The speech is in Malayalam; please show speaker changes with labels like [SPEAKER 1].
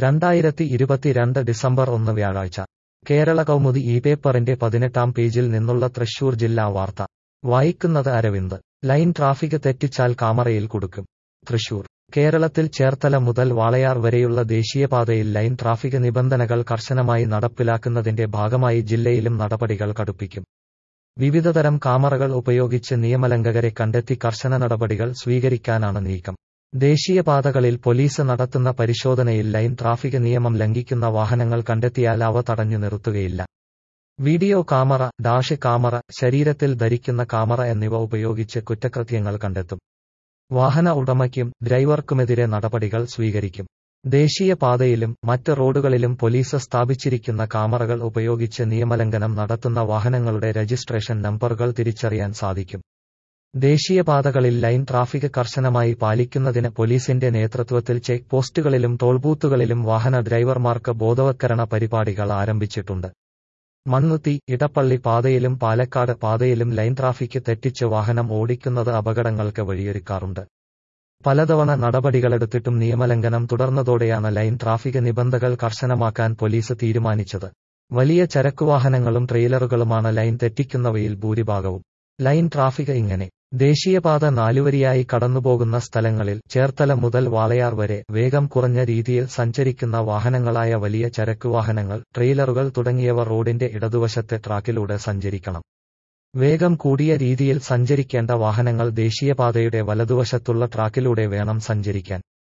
[SPEAKER 1] രണ്ടായിരത്തി ഇരുപത്തിരണ്ട് ഡിസംബർ ഒന്ന് വ്യാഴാഴ്ച കേരള കൗമുദി ഈ പേപ്പറിന്റെ പതിനെട്ടാം പേജിൽ നിന്നുള്ള തൃശൂർ ജില്ലാ വാർത്ത വായിക്കുന്നത് അരവിന്ദ് ലൈൻ ട്രാഫിക് തെറ്റിച്ചാൽ കാമറയിൽ കുടുക്കും തൃശൂർ കേരളത്തിൽ ചേർത്തല മുതൽ വാളയാർ വരെയുള്ള ദേശീയപാതയിൽ ലൈൻ ട്രാഫിക് നിബന്ധനകൾ കർശനമായി നടപ്പിലാക്കുന്നതിന്റെ ഭാഗമായി ജില്ലയിലും നടപടികൾ കടുപ്പിക്കും വിവിധതരം കാമറകൾ ഉപയോഗിച്ച് നിയമലംഘകരെ കണ്ടെത്തി കർശന നടപടികൾ സ്വീകരിക്കാനാണ് നീക്കം ദേശീയപാതകളിൽ പോലീസ് നടത്തുന്ന പരിശോധനയിൽ ലൈൻ ട്രാഫിക് നിയമം ലംഘിക്കുന്ന വാഹനങ്ങൾ കണ്ടെത്തിയാൽ അവ തടഞ്ഞു നിർത്തുകയില്ല വീഡിയോ കാമറ ഡാഷ് കാമറ ശരീരത്തിൽ ധരിക്കുന്ന കാമറ എന്നിവ ഉപയോഗിച്ച് കുറ്റകൃത്യങ്ങൾ കണ്ടെത്തും വാഹന ഉടമയ്ക്കും ഡ്രൈവർക്കുമെതിരെ നടപടികൾ സ്വീകരിക്കും ദേശീയപാതയിലും മറ്റ് റോഡുകളിലും പോലീസ് സ്ഥാപിച്ചിരിക്കുന്ന കാമറകൾ ഉപയോഗിച്ച് നിയമലംഘനം നടത്തുന്ന വാഹനങ്ങളുടെ രജിസ്ട്രേഷൻ നമ്പറുകൾ തിരിച്ചറിയാൻ സാധിക്കും ദേശീയപാതകളിൽ ലൈൻ ട്രാഫിക് കർശനമായി പാലിക്കുന്നതിന് പോലീസിന്റെ നേതൃത്വത്തിൽ ചെക്ക് പോസ്റ്റുകളിലും ടോൾബൂത്തുകളിലും വാഹന ഡ്രൈവർമാർക്ക് ബോധവത്കരണ പരിപാടികൾ ആരംഭിച്ചിട്ടുണ്ട് മണ്ണുത്തി ഇടപ്പള്ളി പാതയിലും പാലക്കാട് പാതയിലും ലൈൻ ട്രാഫിക് തെറ്റിച്ച് വാഹനം ഓടിക്കുന്നത് അപകടങ്ങൾക്ക് വഴിയൊരുക്കാറുണ്ട് പലതവണ നടപടികളെടുത്തിട്ടും നിയമലംഘനം തുടർന്നതോടെയാണ് ലൈൻ ട്രാഫിക് നിബന്ധകൾ കർശനമാക്കാൻ പോലീസ് തീരുമാനിച്ചത് വലിയ ചരക്കുവാഹനങ്ങളും ട്രെയിലറുകളുമാണ് ലൈൻ തെറ്റിക്കുന്നവയിൽ ഭൂരിഭാഗവും ലൈൻ ട്രാഫിക് ഇങ്ങനെ ദേശീയപാത നാലുവരിയായി കടന്നുപോകുന്ന സ്ഥലങ്ങളിൽ ചേർത്തല മുതൽ വാളയാർ വരെ വേഗം കുറഞ്ഞ രീതിയിൽ സഞ്ചരിക്കുന്ന വാഹനങ്ങളായ വലിയ ചരക്കുവാഹനങ്ങൾ ട്രെയിലറുകൾ തുടങ്ങിയവ റോഡിന്റെ ഇടതുവശത്തെ ട്രാക്കിലൂടെ സഞ്ചരിക്കണം വേഗം കൂടിയ രീതിയിൽ സഞ്ചരിക്കേണ്ട വാഹനങ്ങൾ ദേശീയപാതയുടെ വലതുവശത്തുള്ള ട്രാക്കിലൂടെ വേണം സഞ്ചരിക്കാൻ